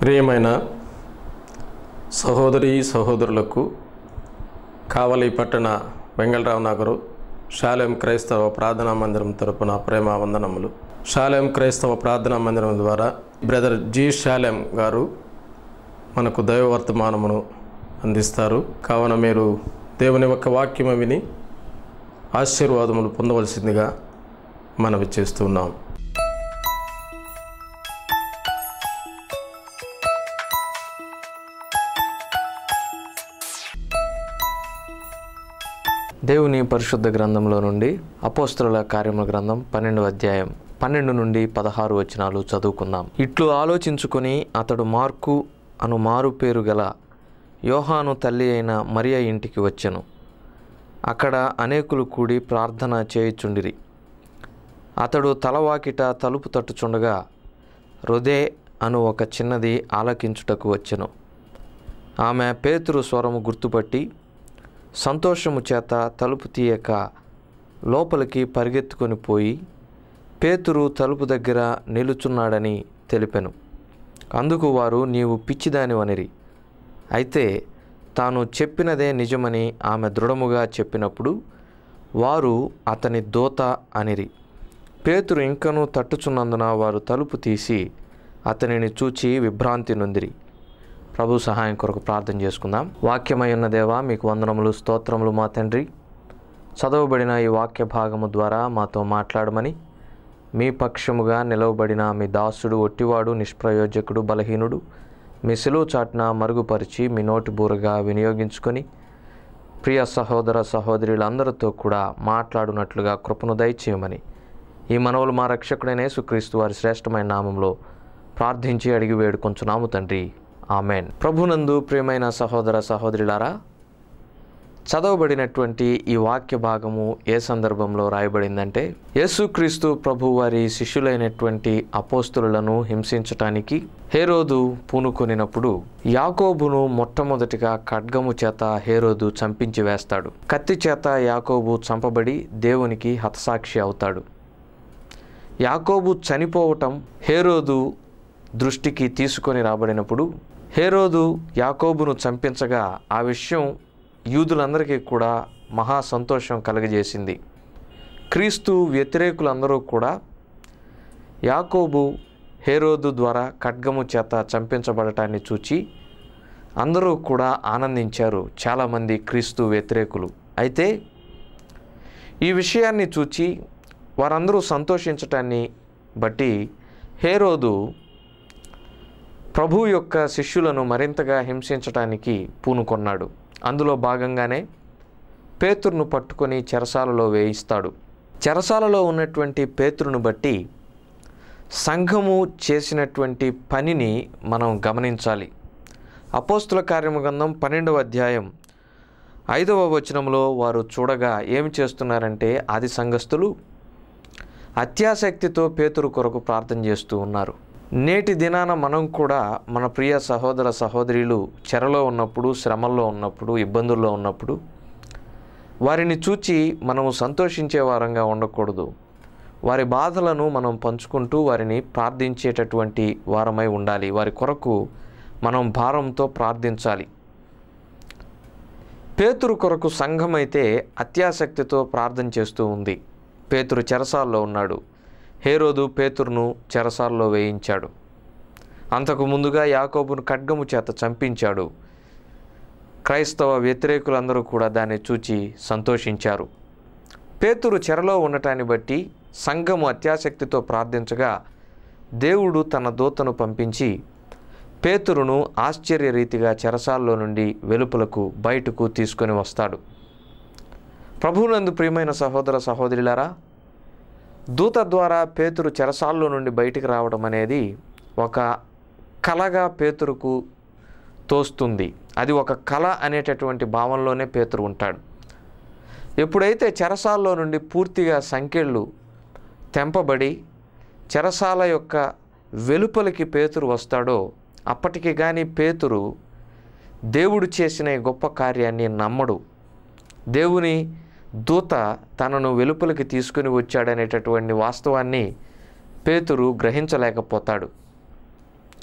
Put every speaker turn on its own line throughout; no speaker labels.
ప్రియమైన సహోదరి సహోదరులకు కావలి పట్టణ వెంగళరావు నగరు శాలెం క్రైస్తవ ప్రార్థనా మందిరం తరపున ప్రేమ వందనములు శాలెం క్రైస్తవ ప్రార్థనా మందిరం ద్వారా బ్రదర్ జి శాలెం గారు మనకు దైవ వర్తమానమును అందిస్తారు కావున మీరు దేవుని యొక్క వాక్యము విని ఆశీర్వాదములు పొందవలసిందిగా మనవి చేస్తున్నాం
దేవుని పరిశుద్ధ గ్రంథంలో నుండి అపోస్తుల కార్యముల గ్రంథం పన్నెండు అధ్యాయం పన్నెండు నుండి పదహారు వచనాలు చదువుకుందాం ఇట్లు ఆలోచించుకొని అతడు మార్కు అను మారు పేరు గల యోహాను తల్లి అయిన మరియ ఇంటికి వచ్చెను అక్కడ అనేకులు కూడి ప్రార్థన చేయుచుండిరి అతడు తలవాకిట తలుపు తట్టుచుండగా హృదే అను ఒక చిన్నది ఆలకించుటకు వచ్చెను ఆమె పేతురు స్వరము గుర్తుపట్టి సంతోషము చేత తలుపు తీయక లోపలికి పరిగెత్తుకొని పోయి పేతురు తలుపు దగ్గర నిలుచున్నాడని తెలిపెను అందుకు వారు నీవు పిచ్చిదానివనిరి అయితే తాను చెప్పినదే నిజమని ఆమె దృఢముగా చెప్పినప్పుడు వారు అతని దోత అనిరి పేతురు ఇంకనూ తట్టుచున్నందున వారు తలుపు తీసి అతనిని చూచి విభ్రాంతి నొందిరి ప్రభు సహాయం కొరకు ప్రార్థన చేసుకుందాం వాక్యమై ఉన్న దేవా మీకు వందనములు స్తోత్రములు మా తండ్రి చదవబడిన ఈ వాక్య భాగము ద్వారా మాతో మాట్లాడమని మీ పక్షముగా నిలవబడిన మీ దాసుడు ఒట్టివాడు నిష్ప్రయోజకుడు బలహీనుడు మీ సిలువు చాటున మరుగుపరిచి మీ నోటి బూరగా వినియోగించుకొని ప్రియ సహోదర సహోదరులందరితో కూడా మాట్లాడునట్లుగా కృపను దయచేయమని ఈ మనవులు మా రక్షకుడైన యేసుక్రీస్తు వారి శ్రేష్టమైన నామంలో ప్రార్థించి అడిగి వేడుకొంచున్నాము తండ్రి ఆమెన్ ప్రభునందు ప్రియమైన సహోదర సహోదరులారా చదవబడినటువంటి ఈ వాక్య భాగము ఏ సందర్భంలో రాయబడిందంటే యేసుక్రీస్తు ప్రభు వారి శిష్యులైనటువంటి అపోస్తులను హింసించటానికి హేరోదు పూనుకొనినప్పుడు యాకోబును మొట్టమొదటిగా ఖడ్గము చేత హేరోదు చంపించి వేస్తాడు కత్తి చేత యాకోబు చంపబడి దేవునికి హతసాక్షి అవుతాడు యాకోబు చనిపోవటం హేరోదు దృష్టికి తీసుకొని రాబడినప్పుడు హేరోదు యాకోబును చంపించగా ఆ విషయం యూదులందరికీ కూడా మహా సంతోషం కలగజేసింది క్రీస్తు వ్యతిరేకులందరూ కూడా యాకోబు హేరోదు ద్వారా ఖడ్గము చేత చంపించబడటాన్ని చూచి అందరూ కూడా ఆనందించారు చాలామంది క్రీస్తు వ్యతిరేకులు అయితే ఈ విషయాన్ని చూచి వారందరూ సంతోషించటాన్ని బట్టి హేరోదు ప్రభు యొక్క శిష్యులను మరింతగా హింసించటానికి పూనుకొన్నాడు అందులో భాగంగానే పేతురును పట్టుకొని చెరసాలలో వేయిస్తాడు చెరసాలలో ఉన్నటువంటి పేతురును బట్టి సంఘము చేసినటువంటి పనిని మనం గమనించాలి అపోస్తుల కార్యము గ్రంథం పన్నెండవ అధ్యాయం ఐదవ వచనంలో వారు చూడగా ఏమి చేస్తున్నారంటే ఆది సంఘస్థులు అత్యాసక్తితో పేతురు కొరకు ప్రార్థన చేస్తూ ఉన్నారు నేటి దినాన మనం కూడా మన ప్రియ సహోదర సహోదరులు చెరలో ఉన్నప్పుడు శ్రమల్లో ఉన్నప్పుడు ఇబ్బందుల్లో ఉన్నప్పుడు వారిని చూచి మనము సంతోషించే వారంగా ఉండకూడదు వారి బాధలను మనం పంచుకుంటూ వారిని ప్రార్థించేటటువంటి వారమై ఉండాలి వారి కొరకు మనం భారంతో ప్రార్థించాలి పేతురు కొరకు సంఘం అయితే అత్యాసక్తితో ప్రార్థన చేస్తూ ఉంది పేతురు చెరసాల్లో ఉన్నాడు హేరోదు పేతురును చెరసాల్లో వేయించాడు అంతకు ముందుగా యాకోబును ఖడ్గము చేత చంపించాడు క్రైస్తవ వ్యతిరేకులందరూ కూడా దాన్ని చూచి సంతోషించారు పేతురు చెరలో ఉండటాన్ని బట్టి సంఘము అత్యాసక్తితో ప్రార్థించగా దేవుడు తన దూతను పంపించి పేతురును ఆశ్చర్యరీతిగా చెరసాల్లో నుండి వెలుపలకు బయటకు తీసుకొని వస్తాడు ప్రభువునందు ప్రియమైన సహోదర సహోదరులారా దూత ద్వారా పేతురు చెరసాల్లో నుండి బయటికి రావడం అనేది ఒక కళగా పేతురుకు తోస్తుంది అది ఒక కళ అనేటటువంటి భావంలోనే పేతురు ఉంటాడు ఎప్పుడైతే చెరసాల్లో నుండి పూర్తిగా సంఖ్యలు తెంపబడి చెరసాల యొక్క వెలుపలికి పేతురు వస్తాడో అప్పటికి కానీ పేతురు దేవుడు చేసిన ఈ గొప్ప కార్యాన్ని నమ్మడు దేవుని దూత తనను వెలుపలికి తీసుకుని వచ్చాడనేటటువంటి వాస్తవాన్ని పేతురు గ్రహించలేకపోతాడు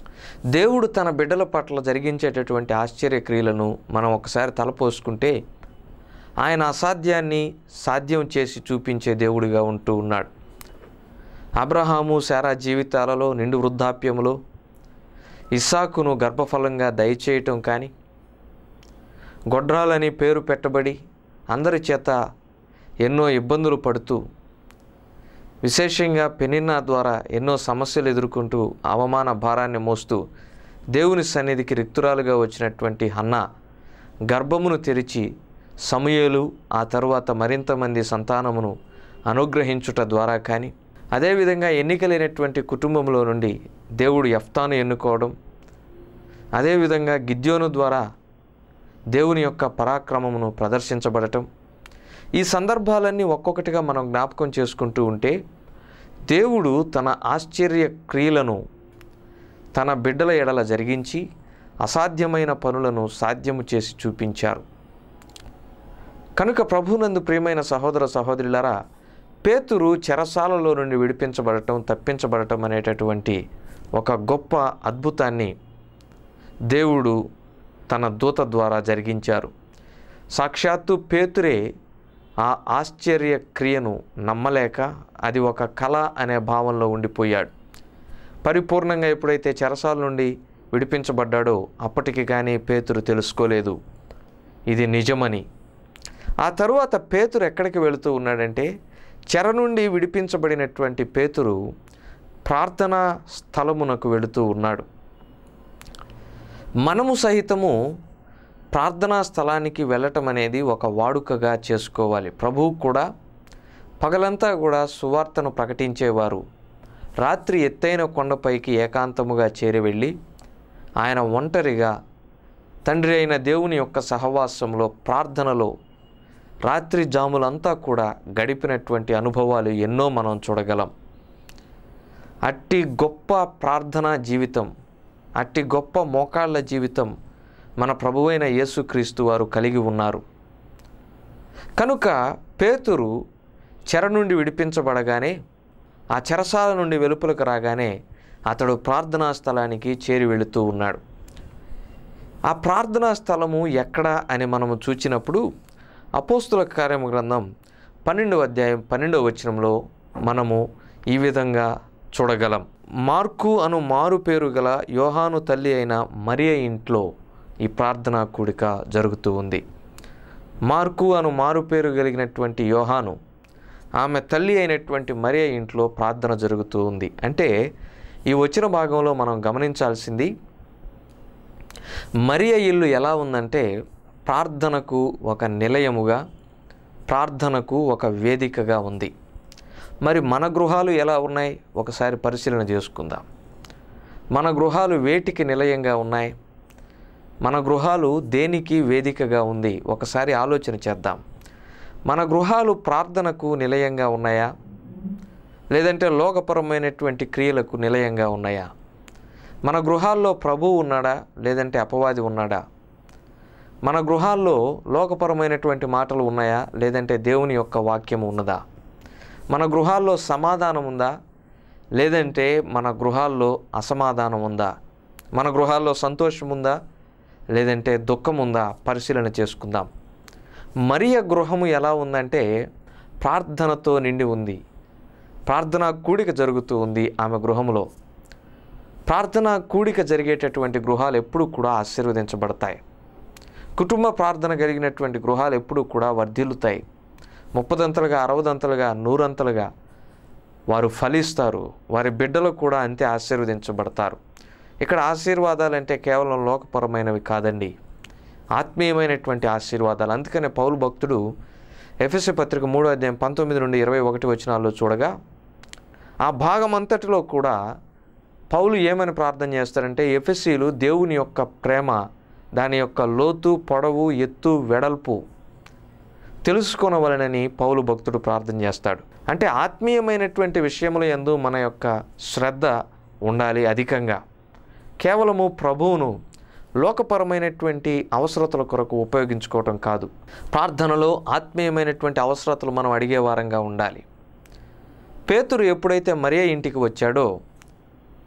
దేవుడు తన బిడ్డల పట్ల జరిగించేటటువంటి ఆశ్చర్యక్రియలను మనం ఒకసారి తలపోసుకుంటే ఆయన అసాధ్యాన్ని సాధ్యం చేసి చూపించే దేవుడిగా ఉంటూ ఉన్నాడు అబ్రహాము శారా జీవితాలలో నిండు వృద్ధాప్యములో ఇస్సాకును గర్భఫలంగా దయచేయటం కానీ గొడ్రాలని పేరు పెట్టబడి అందరి చేత ఎన్నో ఇబ్బందులు పడుతూ విశేషంగా పెనిన్నా ద్వారా ఎన్నో సమస్యలు ఎదుర్కొంటూ అవమాన భారాన్ని మోస్తూ దేవుని సన్నిధికి రిక్తురాలుగా వచ్చినటువంటి హన్న గర్భమును తెరిచి సమయలు ఆ తరువాత మరింత మంది సంతానమును అనుగ్రహించుట ద్వారా కానీ అదేవిధంగా ఎన్నికలైనటువంటి కుటుంబంలో నుండి దేవుడు ఎఫ్తాను ఎన్నుకోవడం అదేవిధంగా గిద్యోను ద్వారా దేవుని యొక్క పరాక్రమమును ప్రదర్శించబడటం ఈ సందర్భాలన్నీ ఒక్కొక్కటిగా మనం జ్ఞాపకం చేసుకుంటూ ఉంటే దేవుడు తన ఆశ్చర్య క్రియలను తన బిడ్డల ఎడల జరిగించి అసాధ్యమైన పనులను సాధ్యము చేసి చూపించారు కనుక ప్రభునందు ప్రియమైన సహోదర సహోదరులారా పేతురు చెరసాలలో నుండి విడిపించబడటం తప్పించబడటం అనేటటువంటి ఒక గొప్ప అద్భుతాన్ని దేవుడు తన దూత ద్వారా జరిగించారు సాక్షాత్తు పేతురే ఆ ఆశ్చర్య క్రియను నమ్మలేక అది ఒక కళ అనే భావంలో ఉండిపోయాడు పరిపూర్ణంగా ఎప్పుడైతే చెరసాల నుండి విడిపించబడ్డాడో అప్పటికి కానీ పేతురు తెలుసుకోలేదు ఇది నిజమని ఆ తరువాత పేతురు ఎక్కడికి వెళుతూ ఉన్నాడంటే చెర నుండి విడిపించబడినటువంటి పేతురు ప్రార్థనా స్థలమునకు వెళుతూ ఉన్నాడు మనము సహితము ప్రార్థనా స్థలానికి వెళ్ళటం అనేది ఒక వాడుకగా చేసుకోవాలి ప్రభువు కూడా పగలంతా కూడా సువార్తను ప్రకటించేవారు రాత్రి ఎత్తైన కొండపైకి ఏకాంతముగా చేరి వెళ్ళి ఆయన ఒంటరిగా తండ్రి అయిన దేవుని యొక్క సహవాసంలో ప్రార్థనలో రాత్రి జాములంతా కూడా గడిపినటువంటి అనుభవాలు ఎన్నో మనం చూడగలం అట్టి గొప్ప ప్రార్థనా జీవితం అట్టి గొప్ప మోకాళ్ళ జీవితం మన ప్రభువైన యేసుక్రీస్తు వారు కలిగి ఉన్నారు కనుక పేతురు చెర నుండి విడిపించబడగానే ఆ చెరసాల నుండి వెలుపలకు రాగానే అతడు ప్రార్థనా స్థలానికి చేరి వెళుతూ ఉన్నాడు ఆ ప్రార్థనా స్థలము ఎక్కడ అని మనము చూచినప్పుడు అపోస్తుల కార్యము గ్రంథం పన్నెండవ అధ్యాయం పన్నెండవ వచనంలో మనము ఈ విధంగా చూడగలం మార్కు అను మారు పేరు గల యోహాను తల్లి అయిన మరియ ఇంట్లో ఈ ప్రార్థనా కూడిక జరుగుతూ ఉంది మార్కు అను మారు పేరు కలిగినటువంటి యోహాను ఆమె తల్లి అయినటువంటి మరియ ఇంట్లో ప్రార్థన జరుగుతూ ఉంది అంటే ఈ వచ్చిన భాగంలో మనం గమనించాల్సింది మరియ ఇల్లు ఎలా ఉందంటే ప్రార్థనకు ఒక నిలయముగా ప్రార్థనకు ఒక వేదికగా ఉంది మరి మన గృహాలు ఎలా ఉన్నాయి ఒకసారి పరిశీలన చేసుకుందాం మన గృహాలు వేటికి నిలయంగా ఉన్నాయి మన గృహాలు దేనికి వేదికగా ఉంది ఒకసారి ఆలోచన చేద్దాం మన గృహాలు ప్రార్థనకు నిలయంగా ఉన్నాయా లేదంటే లోకపరమైనటువంటి క్రియలకు నిలయంగా ఉన్నాయా మన గృహాల్లో ప్రభువు ఉన్నాడా లేదంటే అపవాది ఉన్నాడా మన గృహాల్లో లోకపరమైనటువంటి మాటలు ఉన్నాయా లేదంటే దేవుని యొక్క వాక్యం ఉన్నదా మన గృహాల్లో సమాధానం ఉందా లేదంటే మన గృహాల్లో అసమాధానం ఉందా మన గృహాల్లో సంతోషం ఉందా లేదంటే దుఃఖం ఉందా పరిశీలన చేసుకుందాం మరియ గృహము ఎలా ఉందంటే ప్రార్థనతో నిండి ఉంది ప్రార్థనా కూడిక జరుగుతూ ఉంది ఆమె గృహములో ప్రార్థనా కూడిక జరిగేటటువంటి గృహాలు ఎప్పుడూ కూడా ఆశీర్వదించబడతాయి కుటుంబ ప్రార్థన కలిగినటువంటి గృహాలు ఎప్పుడూ కూడా వర్ధిల్లుతాయి ముప్పదంతలుగా అరవదంతలుగా నూరంతలుగా వారు ఫలిస్తారు వారి బిడ్డలు కూడా అంతే ఆశీర్వదించబడతారు ఇక్కడ ఆశీర్వాదాలు అంటే కేవలం లోకపరమైనవి కాదండి ఆత్మీయమైనటువంటి ఆశీర్వాదాలు అందుకనే పౌలు భక్తుడు ఎఫ్ఎస్సి పత్రిక మూడో అధ్యాయం పంతొమ్మిది నుండి ఇరవై ఒకటి వచనాల్లో చూడగా ఆ భాగం అంతటిలో కూడా పౌలు ఏమని ప్రార్థన చేస్తారంటే ఎఫ్ఎస్సీలు దేవుని యొక్క ప్రేమ దాని యొక్క లోతు పొడవు ఎత్తు వెడల్పు తెలుసుకొనవలనని పౌలు భక్తుడు ప్రార్థన చేస్తాడు అంటే ఆత్మీయమైనటువంటి విషయముల యందు మన యొక్క శ్రద్ధ ఉండాలి అధికంగా కేవలము ప్రభువును లోకపరమైనటువంటి అవసరతల కొరకు ఉపయోగించుకోవటం కాదు ప్రార్థనలో ఆత్మీయమైనటువంటి అవసరతలు మనం అడిగే వారంగా ఉండాలి పేతురు ఎప్పుడైతే మరియ ఇంటికి వచ్చాడో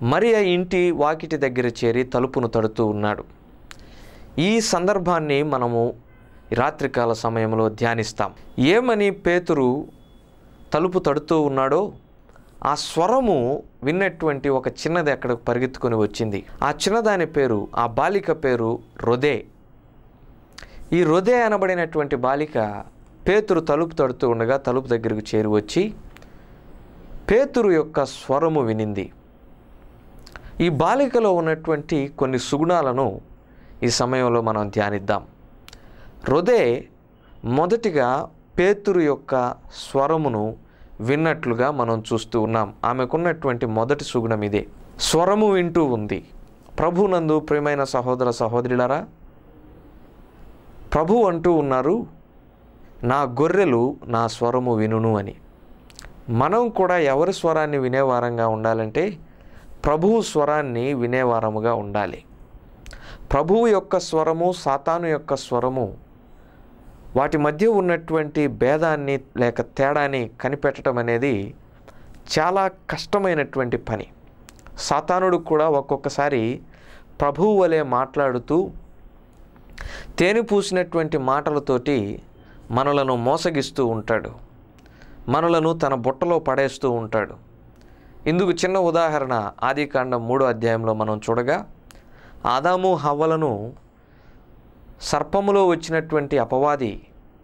మరియ ఇంటి వాకిటి దగ్గర చేరి తలుపును తడుతూ ఉన్నాడు ఈ సందర్భాన్ని మనము ఈ రాత్రికాల సమయంలో ధ్యానిస్తాం ఏమని పేతురు తలుపు తడుతూ ఉన్నాడో ఆ స్వరము విన్నటువంటి ఒక చిన్నది అక్కడికి పరిగెత్తుకొని వచ్చింది ఆ చిన్నదాని పేరు ఆ బాలిక పేరు రొదే ఈ రొదే అనబడినటువంటి బాలిక పేతురు తలుపు తడుతూ ఉండగా తలుపు దగ్గరకు చేరి వచ్చి పేతురు యొక్క స్వరము వినింది ఈ బాలికలో ఉన్నటువంటి కొన్ని సుగుణాలను ఈ సమయంలో మనం ధ్యానిద్దాం హృదయ మొదటిగా పేతురు యొక్క స్వరమును విన్నట్లుగా మనం చూస్తూ ఉన్నాం ఆమెకున్నటువంటి మొదటి సుగుణం ఇదే స్వరము వింటూ ఉంది ప్రభునందు ప్రియమైన సహోదర సహోదరులారా ప్రభు అంటూ ఉన్నారు నా గొర్రెలు నా స్వరము వినును అని మనం కూడా ఎవరి స్వరాన్ని వినేవారంగా ఉండాలంటే ప్రభువు స్వరాన్ని వినేవారముగా ఉండాలి ప్రభువు యొక్క స్వరము సాతాను యొక్క స్వరము వాటి మధ్య ఉన్నటువంటి భేదాన్ని లేక తేడాన్ని కనిపెట్టడం అనేది చాలా కష్టమైనటువంటి పని సాతానుడు కూడా ఒక్కొక్కసారి ప్రభువు వలె మాట్లాడుతూ తేనె పూసినటువంటి మాటలతోటి మనలను మోసగిస్తూ ఉంటాడు మనలను తన బుట్టలో పడేస్తూ ఉంటాడు ఇందుకు చిన్న ఉదాహరణ ఆదికాండం మూడో అధ్యాయంలో మనం చూడగా ఆదాము హవ్వలను సర్పములో వచ్చినటువంటి అపవాది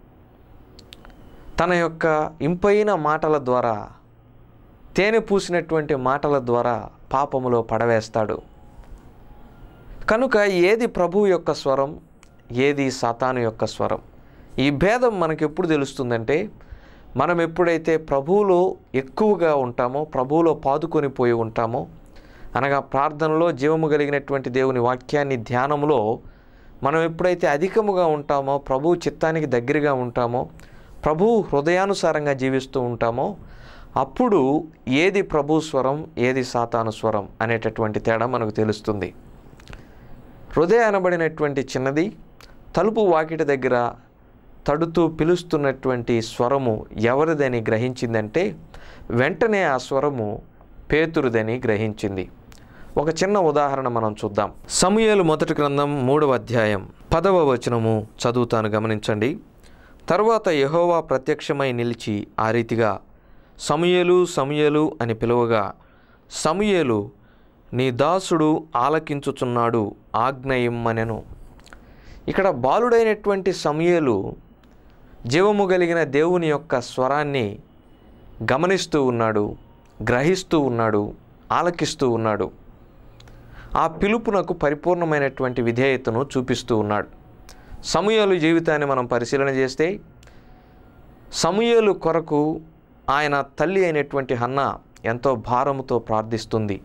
తన యొక్క ఇంపైన మాటల ద్వారా తేనె పూసినటువంటి మాటల ద్వారా పాపములో పడవేస్తాడు కనుక ఏది ప్రభువు యొక్క స్వరం ఏది సాతాను యొక్క స్వరం ఈ భేదం మనకి ఎప్పుడు తెలుస్తుందంటే మనం ఎప్పుడైతే ప్రభువులో ఎక్కువగా ఉంటామో ప్రభువులో పాదుకొని పోయి ఉంటామో అనగా ప్రార్థనలో జీవము కలిగినటువంటి దేవుని వాక్యాన్ని ధ్యానంలో మనం ఎప్పుడైతే అధికముగా ఉంటామో ప్రభు చిత్తానికి దగ్గరగా ఉంటామో ప్రభు హృదయానుసారంగా జీవిస్తూ ఉంటామో అప్పుడు ఏది ప్రభు స్వరం ఏది సాతాను స్వరం అనేటటువంటి తేడా మనకు తెలుస్తుంది హృదయ అనబడినటువంటి చిన్నది తలుపు వాకిటి దగ్గర తడుతూ పిలుస్తున్నటువంటి స్వరము ఎవరిదని గ్రహించిందంటే వెంటనే ఆ స్వరము పేతురుదని గ్రహించింది ఒక చిన్న ఉదాహరణ మనం చూద్దాం సమూయేలు మొదటి గ్రంథం మూడవ అధ్యాయం పదవ వచనము చదువుతాను గమనించండి తరువాత యెహోవా ప్రత్యక్షమై నిలిచి ఆ రీతిగా సమూయేలు సమూయేలు అని పిలువగా సమూయేలు నీ దాసుడు ఆలకించుచున్నాడు ఆజ్ఞ ఇమ్మనెను ఇక్కడ బాలుడైనటువంటి సమూయేలు జీవము కలిగిన దేవుని యొక్క స్వరాన్ని గమనిస్తూ ఉన్నాడు గ్రహిస్తూ ఉన్నాడు ఆలకిస్తూ ఉన్నాడు ఆ పిలుపునకు పరిపూర్ణమైనటువంటి విధేయతను చూపిస్తూ ఉన్నాడు సమూయేలు జీవితాన్ని మనం పరిశీలన చేస్తే సమూయేలు కొరకు ఆయన తల్లి అయినటువంటి హన్న ఎంతో భారముతో ప్రార్థిస్తుంది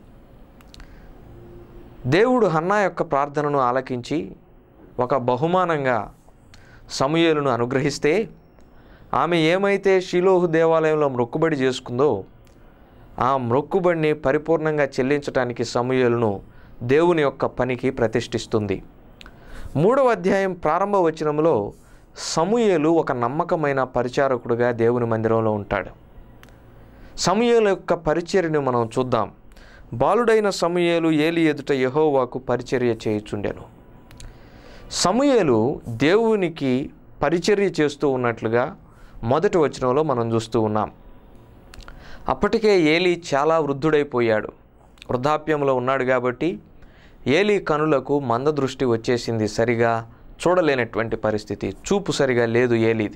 దేవుడు హన్నా యొక్క ప్రార్థనను ఆలకించి ఒక బహుమానంగా సమూయేలును అనుగ్రహిస్తే ఆమె ఏమైతే షిలోహు దేవాలయంలో మొక్కుబడి చేసుకుందో ఆ మొక్కుబడిని పరిపూర్ణంగా చెల్లించడానికి సమూయేలును దేవుని యొక్క పనికి ప్రతిష్ఠిస్తుంది మూడవ అధ్యాయం ప్రారంభ వచనంలో సమూయేలు ఒక నమ్మకమైన పరిచారకుడుగా దేవుని మందిరంలో ఉంటాడు సమూయేలు యొక్క పరిచర్యను మనం చూద్దాం బాలుడైన సమూయేలు ఏలి ఎదుట యెహోవాకు పరిచర్య చేయుచుండెను సమూయేలు దేవునికి పరిచర్య చేస్తూ ఉన్నట్లుగా మొదటి వచనంలో మనం చూస్తూ ఉన్నాం అప్పటికే ఏలి చాలా వృద్ధుడైపోయాడు వృద్ధాప్యంలో ఉన్నాడు కాబట్టి ఏలి కనులకు మందదృష్టి వచ్చేసింది సరిగా చూడలేనటువంటి పరిస్థితి చూపు సరిగా లేదు ఏలిది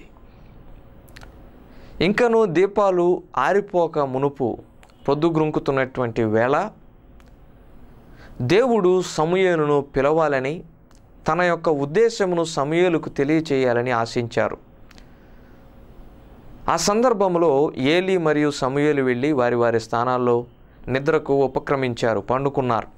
ఇంకను దీపాలు ఆరిపోక మునుపు పొద్దుగ్రుంకుతున్నటువంటి వేళ దేవుడు సమూయేలును పిలవాలని తన యొక్క ఉద్దేశమును సమూయేలుకు తెలియచేయాలని ఆశించారు ఆ సందర్భంలో ఏలి మరియు సమూయేలు వెళ్ళి వారి వారి స్థానాల్లో నిద్రకు ఉపక్రమించారు పండుకున్నారు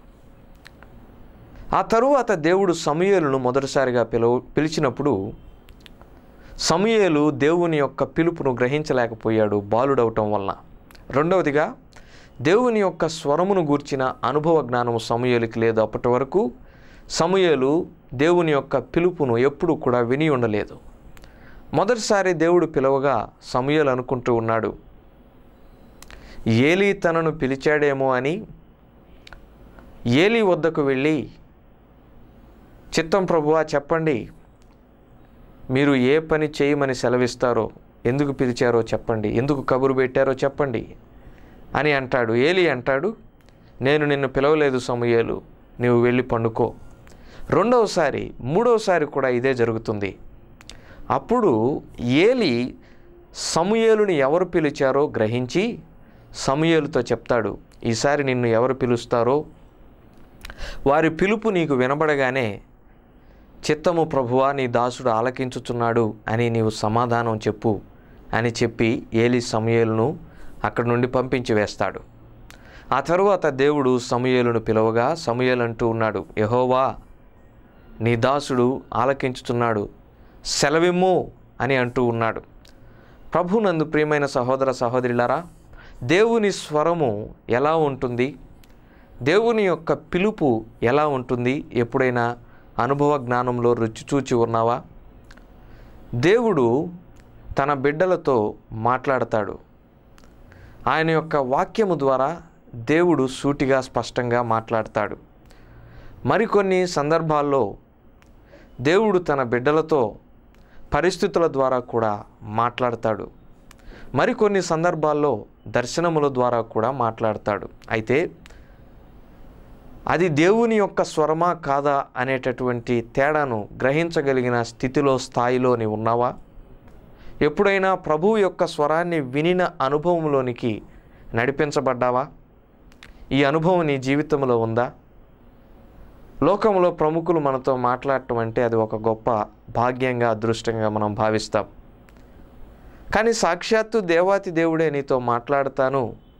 ఆ తరువాత దేవుడు సమూయేలును మొదటిసారిగా పిలువ పిలిచినప్పుడు సమూయేలు దేవుని యొక్క పిలుపును గ్రహించలేకపోయాడు బాలుడవటం వలన రెండవదిగా దేవుని యొక్క స్వరమును గూర్చిన అనుభవ జ్ఞానము సమూయేలుకి లేదు అప్పటి వరకు సమూయేలు దేవుని యొక్క పిలుపును ఎప్పుడూ కూడా విని ఉండలేదు మొదటిసారి దేవుడు పిలవగా సమూయేలు అనుకుంటూ ఉన్నాడు ఏలీ తనను పిలిచాడేమో అని ఏలి వద్దకు వెళ్ళి చిత్తం ప్రభువా చెప్పండి మీరు ఏ పని చేయమని సెలవిస్తారో ఎందుకు పిలిచారో చెప్పండి ఎందుకు కబురు పెట్టారో చెప్పండి అని అంటాడు ఏలి అంటాడు నేను నిన్ను పిలవలేదు సమూయేలు నీవు వెళ్ళి పండుకో రెండవసారి మూడవసారి కూడా ఇదే జరుగుతుంది అప్పుడు ఏలి సమూయేలుని ఎవరు పిలిచారో గ్రహించి సమూయేలుతో చెప్తాడు ఈసారి నిన్ను ఎవరు పిలుస్తారో వారి పిలుపు నీకు వినబడగానే చిత్తము ప్రభువా నీ దాసుడు ఆలకించుచున్నాడు అని నీవు సమాధానం చెప్పు అని చెప్పి ఏలి సమూయేలును అక్కడి నుండి పంపించి వేస్తాడు ఆ తరువాత దేవుడు సమూయేలును పిలవగా సమూయేలు అంటూ ఉన్నాడు యహోవా నీ దాసుడు ఆలకించుచున్నాడు సెలవిమ్ము అని అంటూ ఉన్నాడు ప్రభునందు ప్రియమైన సహోదర సహోదరులారా దేవుని స్వరము ఎలా ఉంటుంది దేవుని యొక్క పిలుపు ఎలా ఉంటుంది ఎప్పుడైనా అనుభవ జ్ఞానంలో రుచి చూచి ఉన్నావా దేవుడు తన బిడ్డలతో మాట్లాడతాడు ఆయన యొక్క వాక్యము ద్వారా దేవుడు సూటిగా స్పష్టంగా మాట్లాడతాడు మరికొన్ని సందర్భాల్లో దేవుడు తన బిడ్డలతో పరిస్థితుల ద్వారా కూడా మాట్లాడతాడు మరికొన్ని సందర్భాల్లో దర్శనముల ద్వారా కూడా మాట్లాడతాడు అయితే అది దేవుని యొక్క స్వరమా కాదా అనేటటువంటి తేడాను గ్రహించగలిగిన స్థితిలో స్థాయిలో నీవు ఉన్నావా ఎప్పుడైనా ప్రభువు యొక్క స్వరాన్ని వినిన అనుభవంలోనికి నడిపించబడ్డావా ఈ అనుభవం నీ జీవితంలో ఉందా లోకంలో ప్రముఖులు మనతో మాట్లాడటం అంటే అది ఒక గొప్ప భాగ్యంగా అదృష్టంగా మనం భావిస్తాం కానీ సాక్షాత్తు దేవాతి దేవుడే నీతో మాట్లాడతాను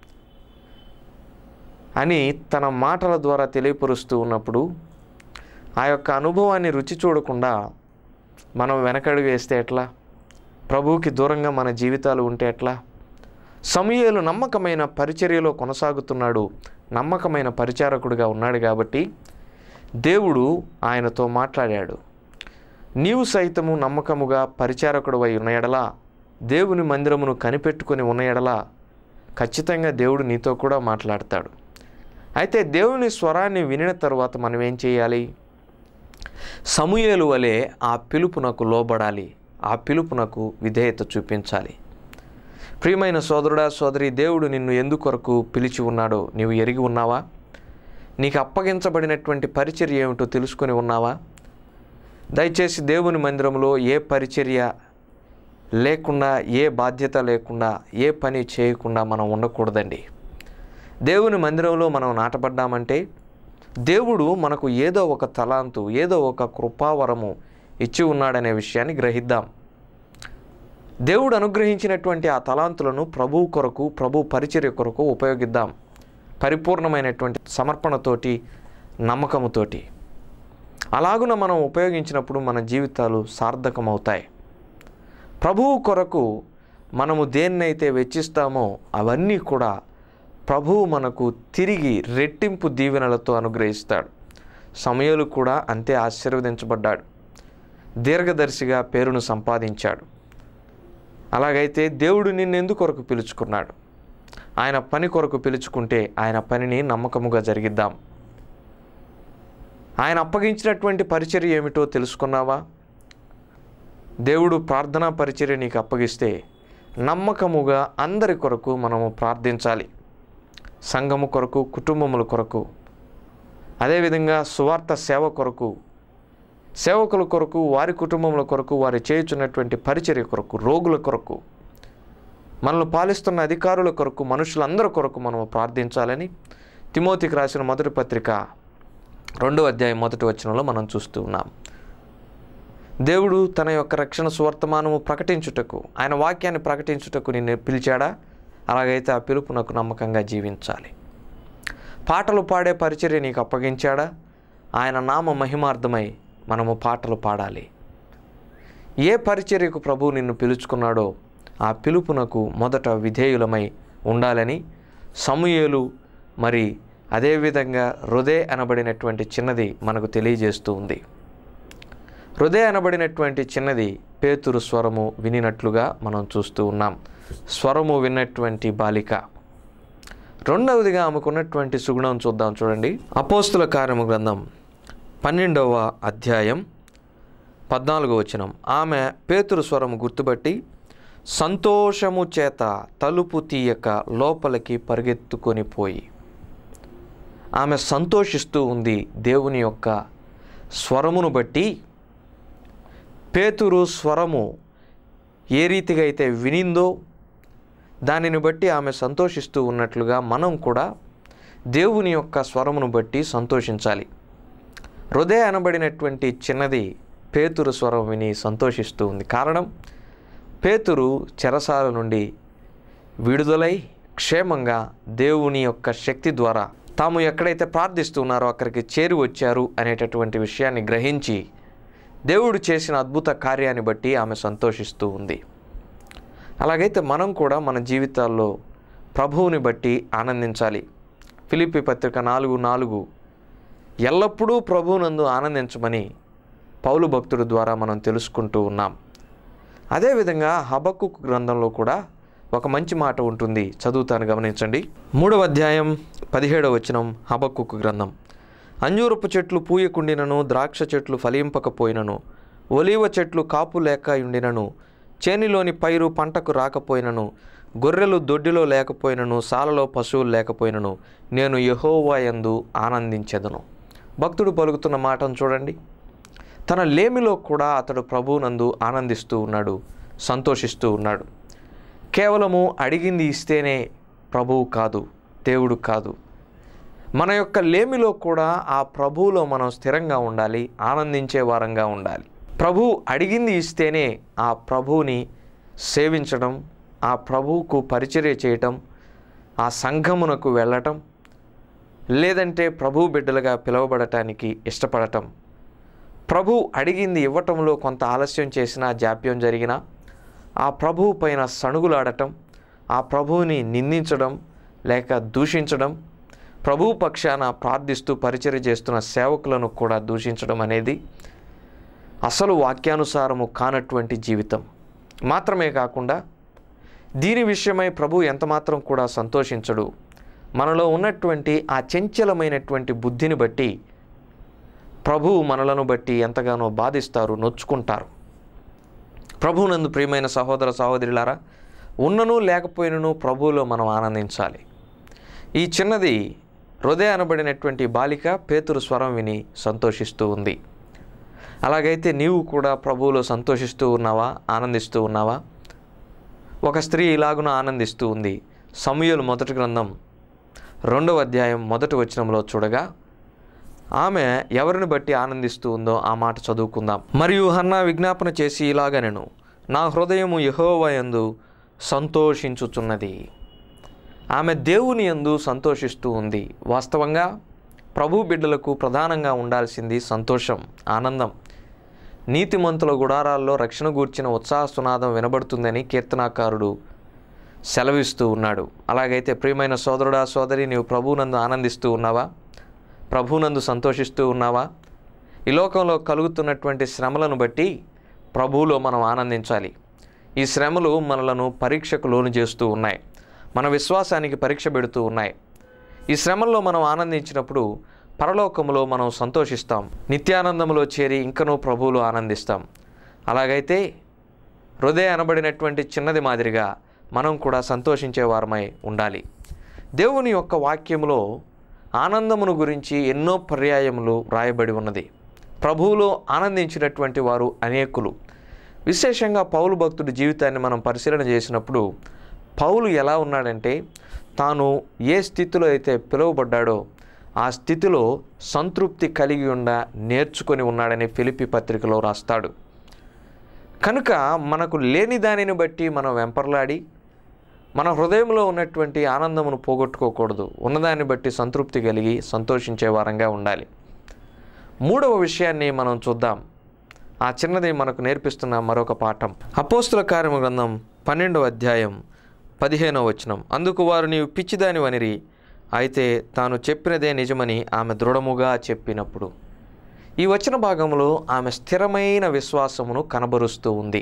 అని తన మాటల ద్వారా తెలియపరుస్తూ ఉన్నప్పుడు ఆ యొక్క అనుభవాన్ని రుచి చూడకుండా మనం వెనకడుగు వేస్తే ఎట్లా ప్రభువుకి దూరంగా మన జీవితాలు ఉంటే ఎట్లా సమూయేలు నమ్మకమైన పరిచర్యలో కొనసాగుతున్నాడు నమ్మకమైన పరిచారకుడిగా ఉన్నాడు కాబట్టి దేవుడు ఆయనతో మాట్లాడాడు నీవు సైతము నమ్మకముగా పరిచారకుడు ఉన్న ఎడలా దేవుని మందిరమును కనిపెట్టుకొని ఉన్న ఎడలా ఖచ్చితంగా దేవుడు నీతో కూడా మాట్లాడతాడు అయితే దేవుని స్వరాన్ని వినిన తర్వాత మనం ఏం చేయాలి సమూయేలు వలె ఆ పిలుపునకు లోబడాలి ఆ పిలుపునకు విధేయత చూపించాలి ప్రియమైన సోదరుడా సోదరి దేవుడు నిన్ను ఎందుకొరకు పిలిచి ఉన్నాడో నీవు ఎరిగి ఉన్నావా నీకు అప్పగించబడినటువంటి పరిచర్య ఏమిటో తెలుసుకొని ఉన్నావా దయచేసి దేవుని మందిరంలో ఏ పరిచర్య లేకుండా ఏ బాధ్యత లేకుండా ఏ పని చేయకుండా మనం ఉండకూడదండి దేవుని మందిరంలో మనం నాటపడ్డామంటే దేవుడు మనకు ఏదో ఒక తలాంతు ఏదో ఒక కృపావరము ఇచ్చి ఉన్నాడనే విషయాన్ని గ్రహిద్దాం దేవుడు అనుగ్రహించినటువంటి ఆ తలాంతులను ప్రభువు కొరకు ప్రభు పరిచర్య కొరకు ఉపయోగిద్దాం పరిపూర్ణమైనటువంటి సమర్పణతోటి నమ్మకముతోటి అలాగున మనం ఉపయోగించినప్పుడు మన జీవితాలు సార్థకమవుతాయి ప్రభువు కొరకు మనము దేన్నైతే వెచ్చిస్తామో అవన్నీ కూడా ప్రభువు మనకు తిరిగి రెట్టింపు దీవెనలతో అనుగ్రహిస్తాడు సమయలు కూడా అంతే ఆశీర్వదించబడ్డాడు దీర్ఘదర్శిగా పేరును సంపాదించాడు అలాగైతే దేవుడు నిన్నెందు కొరకు పిలుచుకున్నాడు ఆయన పని కొరకు పిలుచుకుంటే ఆయన పనిని నమ్మకముగా జరిగిద్దాం ఆయన అప్పగించినటువంటి పరిచర్య ఏమిటో తెలుసుకున్నావా దేవుడు ప్రార్థనా పరిచర్య నీకు అప్పగిస్తే నమ్మకముగా అందరి కొరకు మనము ప్రార్థించాలి సంఘము కొరకు కుటుంబముల కొరకు అదేవిధంగా సువార్త సేవ కొరకు సేవకుల కొరకు వారి కుటుంబముల కొరకు వారు చేయుచున్నటువంటి పరిచర్య కొరకు రోగుల కొరకు మనల్ని పాలిస్తున్న అధికారుల కొరకు మనుషులందరి కొరకు మనము ప్రార్థించాలని తిమోతికి రాసిన మొదటి పత్రిక రెండో అధ్యాయం మొదటి వచనంలో మనం చూస్తూ ఉన్నాం దేవుడు తన యొక్క రక్షణ సువర్తమానము ప్రకటించుటకు ఆయన వాక్యాన్ని ప్రకటించుటకు నిన్ను పిలిచాడా అలాగైతే ఆ పిలుపు నాకు నమ్మకంగా జీవించాలి పాటలు పాడే పరిచర్య నీకు అప్పగించాడా ఆయన నామ మహిమార్థమై మనము పాటలు పాడాలి ఏ పరిచర్యకు ప్రభు నిన్ను పిలుచుకున్నాడో ఆ పిలుపునకు మొదట విధేయులమై ఉండాలని సమూయేలు మరి అదేవిధంగా హృదయ అనబడినటువంటి చిన్నది మనకు తెలియజేస్తూ ఉంది హృదయ అనబడినటువంటి చిన్నది పేతురు స్వరము వినినట్లుగా మనం చూస్తూ ఉన్నాం స్వరము విన్నటువంటి బాలిక రెండవదిగా ఆమెకు ఉన్నటువంటి సుగుణం చూద్దాం చూడండి అపోస్తుల కార్యము గ్రంథం పన్నెండవ అధ్యాయం పద్నాలుగో వచనం ఆమె పేతురు స్వరము గుర్తుపట్టి సంతోషము చేత తలుపు తీయక లోపలికి పరిగెత్తుకొని పోయి ఆమె సంతోషిస్తూ ఉంది దేవుని యొక్క స్వరమును బట్టి పేతురు స్వరము ఏ రీతిగా అయితే వినిందో దానిని బట్టి ఆమె సంతోషిస్తూ ఉన్నట్లుగా మనం కూడా దేవుని యొక్క స్వరమును బట్టి సంతోషించాలి హృదయ అనబడినటువంటి చిన్నది పేతురు స్వరం విని సంతోషిస్తూ ఉంది కారణం పేతురు చెరసాల నుండి విడుదలై క్షేమంగా దేవుని యొక్క శక్తి ద్వారా తాము ఎక్కడైతే ప్రార్థిస్తున్నారో అక్కడికి చేరి వచ్చారు అనేటటువంటి విషయాన్ని గ్రహించి దేవుడు చేసిన అద్భుత కార్యాన్ని బట్టి ఆమె సంతోషిస్తూ ఉంది అలాగైతే మనం కూడా మన జీవితాల్లో ప్రభువుని బట్టి ఆనందించాలి ఫిలిప్పి పత్రిక నాలుగు నాలుగు ఎల్లప్పుడూ ప్రభువునందు ఆనందించమని పౌలు భక్తుడి ద్వారా మనం తెలుసుకుంటూ ఉన్నాం అదేవిధంగా హబక్కు గ్రంథంలో కూడా ఒక మంచి మాట ఉంటుంది చదువుతాను గమనించండి మూడవ అధ్యాయం పదిహేడవ వచనం హబక్కు గ్రంథం అంజూరపు చెట్లు పూయకుండినను ద్రాక్ష చెట్లు ఫలింపకపోయినను ఒలీవ చెట్లు కాపు లేక ఉండినను చేనిలోని పైరు పంటకు రాకపోయినను గొర్రెలు దొడ్డిలో లేకపోయినను సాలలో పశువులు లేకపోయినను నేను యహోవా యందు ఆనందించెదను భక్తుడు పలుకుతున్న మాటను చూడండి తన లేమిలో కూడా అతడు ప్రభువునందు ఆనందిస్తూ ఉన్నాడు సంతోషిస్తూ ఉన్నాడు కేవలము అడిగింది ఇస్తేనే ప్రభువు కాదు దేవుడు కాదు మన యొక్క లేమిలో కూడా ఆ ప్రభువులో మనం స్థిరంగా ఉండాలి ఆనందించే వారంగా ఉండాలి ప్రభు అడిగింది ఇస్తేనే ఆ ప్రభువుని సేవించడం ఆ ప్రభువుకు పరిచర్య చేయటం ఆ సంఘమునకు వెళ్ళటం లేదంటే ప్రభు బిడ్డలుగా పిలువబడటానికి ఇష్టపడటం ప్రభు అడిగింది ఇవ్వటంలో కొంత ఆలస్యం చేసినా జాప్యం జరిగినా ఆ ప్రభువు పైన సణుగులాడటం ఆ ప్రభువుని నిందించడం లేక దూషించడం ప్రభు పక్షాన ప్రార్థిస్తూ పరిచర్య చేస్తున్న సేవకులను కూడా దూషించడం అనేది అసలు వాక్యానుసారము కానటువంటి జీవితం మాత్రమే కాకుండా దీని విషయమై ప్రభు ఎంతమాత్రం కూడా సంతోషించడు మనలో ఉన్నటువంటి ఆ చంచలమైనటువంటి బుద్ధిని బట్టి ప్రభువు మనలను బట్టి ఎంతగానో బాధిస్తారు నొచ్చుకుంటారు ప్రభువునందు ప్రియమైన సహోదర సహోదరులారా ఉన్నను లేకపోయినను ప్రభువులో మనం ఆనందించాలి ఈ చిన్నది హృదయ అనబడినటువంటి బాలిక పేతురు స్వరం విని సంతోషిస్తూ ఉంది అలాగైతే నీవు కూడా ప్రభువులో సంతోషిస్తూ ఉన్నావా ఆనందిస్తూ ఉన్నావా ఒక స్త్రీ ఇలాగున ఆనందిస్తూ ఉంది సమూహలు మొదటి గ్రంథం రెండవ అధ్యాయం మొదటి వచనంలో చూడగా ఆమె ఎవరిని బట్టి ఆనందిస్తూ ఉందో ఆ మాట చదువుకుందాం మరియు హన్నా విజ్ఞాపన చేసి ఇలాగనెను నా హృదయము యహోవయందు సంతోషించుచున్నది ఆమె దేవుని యందు సంతోషిస్తూ ఉంది వాస్తవంగా ప్రభు బిడ్డలకు ప్రధానంగా ఉండాల్సింది సంతోషం ఆనందం నీతిమంతుల గుడారాల్లో రక్షణ గూర్చిన ఉత్సాహ సునాదం వినబడుతుందని కీర్తనాకారుడు సెలవిస్తూ ఉన్నాడు అలాగైతే ప్రియమైన సోదరుడా సోదరి నీవు ప్రభువునందు ఆనందిస్తూ ఉన్నావా ప్రభువునందు సంతోషిస్తూ ఉన్నావా ఈ లోకంలో కలుగుతున్నటువంటి శ్రమలను బట్టి ప్రభువులో మనం ఆనందించాలి ఈ శ్రమలు మనలను పరీక్షకు లోను చేస్తూ ఉన్నాయి మన విశ్వాసానికి పరీక్ష పెడుతూ ఉన్నాయి ఈ శ్రమల్లో మనం ఆనందించినప్పుడు పరలోకములో మనం సంతోషిస్తాం నిత్యానందంలో చేరి ఇంకనూ ప్రభువులు ఆనందిస్తాం అలాగైతే హృదయ అనబడినటువంటి చిన్నది మాదిరిగా మనం కూడా సంతోషించే వారమై ఉండాలి దేవుని యొక్క వాక్యములో ఆనందమును గురించి ఎన్నో పర్యాయములు రాయబడి ఉన్నది ప్రభువులో ఆనందించినటువంటి వారు అనేకులు విశేషంగా పౌలు భక్తుడి జీవితాన్ని మనం పరిశీలన చేసినప్పుడు పౌలు ఎలా ఉన్నాడంటే తాను ఏ స్థితిలో అయితే పిలువబడ్డాడో ఆ స్థితిలో సంతృప్తి కలిగి ఉండ నేర్చుకొని ఉన్నాడని ఫిలిపి పత్రికలో రాస్తాడు కనుక మనకు లేని దానిని బట్టి మనం వెంపర్లాడి మన హృదయంలో ఉన్నటువంటి ఆనందమును పోగొట్టుకోకూడదు ఉన్నదాన్ని బట్టి సంతృప్తి కలిగి సంతోషించే వారంగా ఉండాలి మూడవ విషయాన్ని మనం చూద్దాం ఆ చిన్నది మనకు నేర్పిస్తున్న మరొక పాఠం అపోస్తుల కార్యము గ్రంథం పన్నెండవ అధ్యాయం పదిహేనవ వచనం అందుకు వారు నీవు పిచ్చిదాని వనిరి అయితే తాను చెప్పినదే నిజమని ఆమె దృఢముగా చెప్పినప్పుడు ఈ వచన భాగంలో ఆమె స్థిరమైన విశ్వాసమును కనబరుస్తూ ఉంది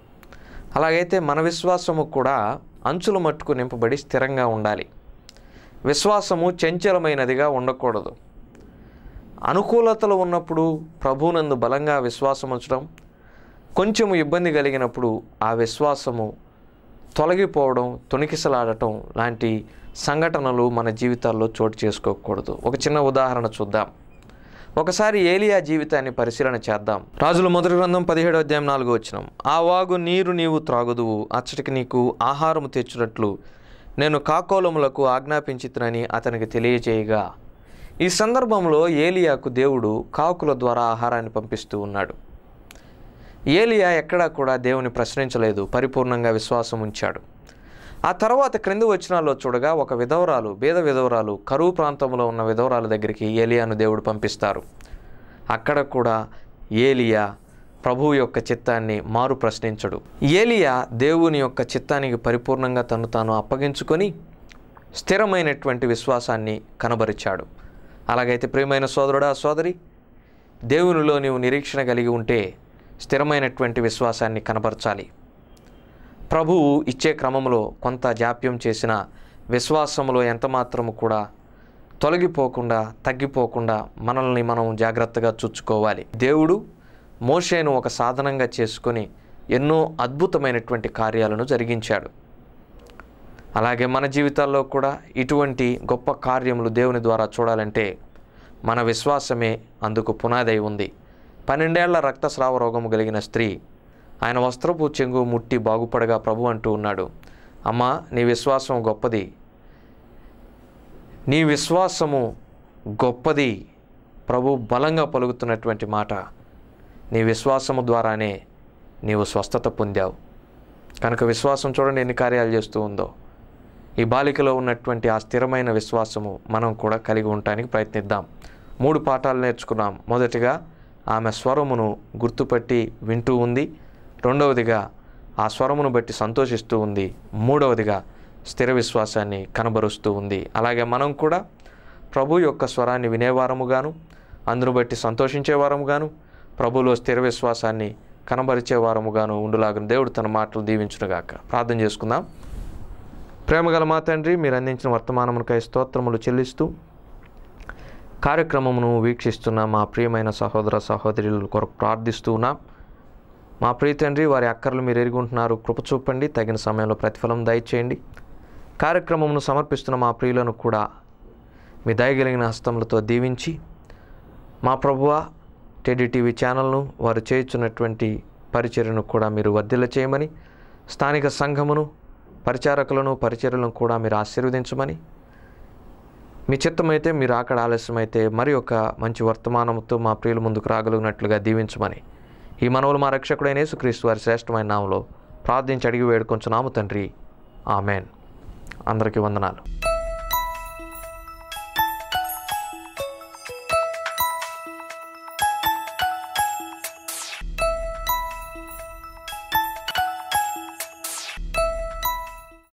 అలాగైతే మన విశ్వాసము కూడా అంచుల మట్టుకు నింపబడి స్థిరంగా ఉండాలి విశ్వాసము చంచలమైనదిగా ఉండకూడదు అనుకూలతలు ఉన్నప్పుడు ప్రభువునందు బలంగా విశ్వాసం ఉంచడం కొంచెం ఇబ్బంది కలిగినప్పుడు ఆ విశ్వాసము తొలగిపోవడం తొణికిసలాడటం లాంటి సంఘటనలు మన జీవితాల్లో చోటు చేసుకోకూడదు ఒక చిన్న ఉదాహరణ చూద్దాం ఒకసారి ఏలియా జీవితాన్ని పరిశీలన చేద్దాం రాజుల మొదటి గ్రంథం పదిహేడు అధ్యాయం నాలుగు వచ్చిన ఆ వాగు నీరు నీవు త్రాగుదువు అచ్చటికి నీకు ఆహారము తెచ్చినట్లు నేను కాకోలములకు ఆజ్ఞాపించితునని అతనికి తెలియజేయగా ఈ సందర్భంలో ఏలియాకు దేవుడు కాకుల ద్వారా ఆహారాన్ని పంపిస్తూ ఉన్నాడు ఏలియా ఎక్కడా కూడా దేవుని ప్రశ్నించలేదు పరిపూర్ణంగా విశ్వాసం ఉంచాడు ఆ తర్వాత క్రింది వచనాల్లో చూడగా ఒక విధవరాలు బీద విధవరాలు కరువు ప్రాంతంలో ఉన్న విధవరాల దగ్గరికి ఏలియాను దేవుడు పంపిస్తారు అక్కడ కూడా ఏలియా ప్రభువు యొక్క చిత్తాన్ని మారు ప్రశ్నించడు ఏలియా దేవుని యొక్క చిత్తానికి పరిపూర్ణంగా తను తాను అప్పగించుకొని స్థిరమైనటువంటి విశ్వాసాన్ని కనబరిచాడు అలాగైతే ప్రియమైన సోదరుడా సోదరి దేవునిలో నీవు నిరీక్షణ కలిగి ఉంటే స్థిరమైనటువంటి విశ్వాసాన్ని కనబరచాలి ప్రభువు ఇచ్చే క్రమంలో కొంత జాప్యం చేసిన విశ్వాసములో ఎంతమాత్రము కూడా తొలగిపోకుండా తగ్గిపోకుండా మనల్ని మనం జాగ్రత్తగా చూసుకోవాలి దేవుడు మోషేను ఒక సాధనంగా చేసుకొని ఎన్నో అద్భుతమైనటువంటి కార్యాలను జరిగించాడు అలాగే మన జీవితాల్లో కూడా ఇటువంటి గొప్ప కార్యములు దేవుని ద్వారా చూడాలంటే మన విశ్వాసమే అందుకు పునాదై ఉంది పన్నెండేళ్ల రక్తస్రావ రోగము కలిగిన స్త్రీ ఆయన వస్త్రపు చెంగు ముట్టి బాగుపడగా ప్రభు అంటూ ఉన్నాడు అమ్మా నీ విశ్వాసం గొప్పది నీ విశ్వాసము గొప్పది ప్రభు బలంగా పలుకుతున్నటువంటి మాట నీ విశ్వాసము ద్వారానే నీవు స్వస్థత పొందావు కనుక విశ్వాసం చూడండి ఎన్ని కార్యాలు చేస్తూ ఉందో ఈ బాలికలో ఉన్నటువంటి ఆ స్థిరమైన విశ్వాసము మనం కూడా కలిగి ఉండటానికి ప్రయత్నిద్దాం మూడు పాఠాలు నేర్చుకున్నాం మొదటిగా ఆమె స్వరమును గుర్తుపట్టి వింటూ ఉంది రెండవదిగా ఆ స్వరమును బట్టి సంతోషిస్తూ ఉంది మూడవదిగా స్థిర విశ్వాసాన్ని కనబరుస్తూ ఉంది అలాగే మనం కూడా ప్రభు యొక్క స్వరాన్ని వినేవారముగాను అందును బట్టి సంతోషించేవారముగాను ప్రభులో స్థిర విశ్వాసాన్ని కనబరిచేవారముగాను ఉండులాగున దేవుడు తన మాటలు దీవించునుగాక ప్రార్థన చేసుకుందాం ప్రేమగల మా తండ్రి మీరు అందించిన వర్తమానమునకై స్తోత్రములు చెల్లిస్తూ కార్యక్రమమును వీక్షిస్తున్న మా ప్రియమైన సహోదర సహోదరుల కొరకు ప్రార్థిస్తూ ఉన్నాం మా ప్రియ తండ్రి వారి అక్కర్లు మీరు ఎరుగుంటున్నారు కృప చూపండి తగిన సమయంలో ప్రతిఫలం దయచేయండి కార్యక్రమమును సమర్పిస్తున్న మా ప్రియులను కూడా మీ దయగలిగిన హస్తములతో దీవించి మా ప్రభువ టెడి టీవీ ఛానల్ను వారు చేయుచున్నటువంటి పరిచర్యను కూడా మీరు వర్ధిల్ల చేయమని స్థానిక సంఘమును పరిచారకులను పరిచర్యలను కూడా మీరు ఆశీర్వదించమని మీ చిత్తమైతే మీరు అక్కడ ఆలస్యమైతే మరి ఒక మంచి వర్తమానంతో మా ప్రియుల ముందుకు రాగలిగినట్లుగా దీవించమని ఈ మనవులు మా రక్షకుడైన యేసుక్రీస్తు వారి శ్రేష్టమైన నామలో ప్రార్థించి అడిగి వేడుకొంచున్నాము తండ్రి ఆమెన్ అందరికీ వందనాలు